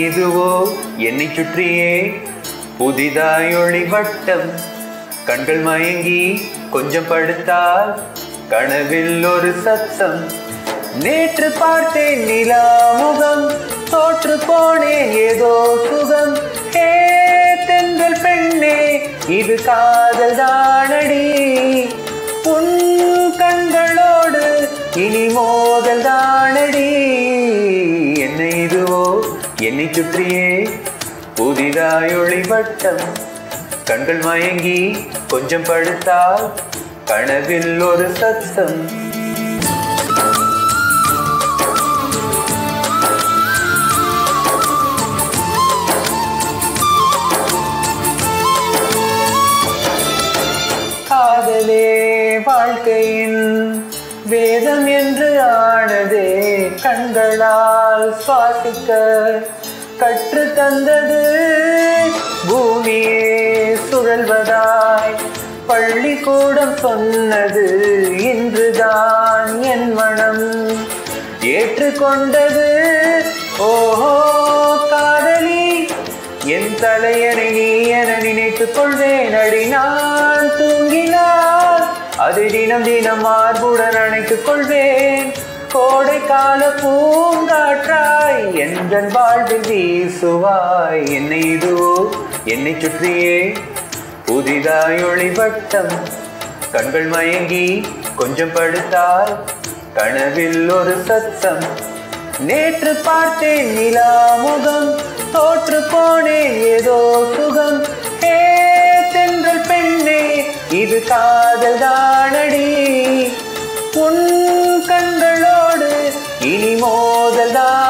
இதுவோ என்னை சுற்றியே புதிதாய் ஒளி வட்டம் கண்கள் மயங்கி கொஞ்சம் படுத்தால் கனவில் ஒரு சத்தம் நேற்று பார்த்தேன் நிலா முகம் தோற்று போனேன் ஏதோ சுகம் ஏ தென்றல் பெண்ணே இது காதல் தானடி உன் கண்களோடு இனி மோதல் தானடி என்னை இதுவோ என்னை சுற்றியே புதிதாய் ஒளி வட்டம் கண்கள் மயங்கி கொஞ்சம் படுத்தால் கனவில் ஒரு சத்தம் காதலே வாழ்க்கையின் வேதம் என்று ஆனதே கண்களால் சுவாசிக்க கற்று தந்தது பூமியே சுழல்வதாய் பள்ளிக்கூடம் சொன்னது இன்றுதான் என் மனம் ஏற்றுக்கொண்டது ஓஹோ காதலி என் தலையணை நீ என நினைத்துக் கொள்வேன் அடி நான் தூங்கினால் அதை தினம் தினம் மார்புடன் அணைத்துக் கொள்வேன் கோடை கால பூங்காற்றாய் எந்தன் வாழ்வில் வீசுவாய் என்னை இதுவோ என்னை சுற்றியே புதிதாய் ஒளிவட்டம் கண்கள் மயங்கி கொஞ்சம் படுத்தால் கனவில் ஒரு சத்தம் நேற்று பார்த்தேன் நிலா முகம் தோற்று போனேன் ஏதோ சுகம் ஏ தென்றல் பெண்ணே இது காதல் தானடி உன் கண்களோடு இனி மோதல் தான்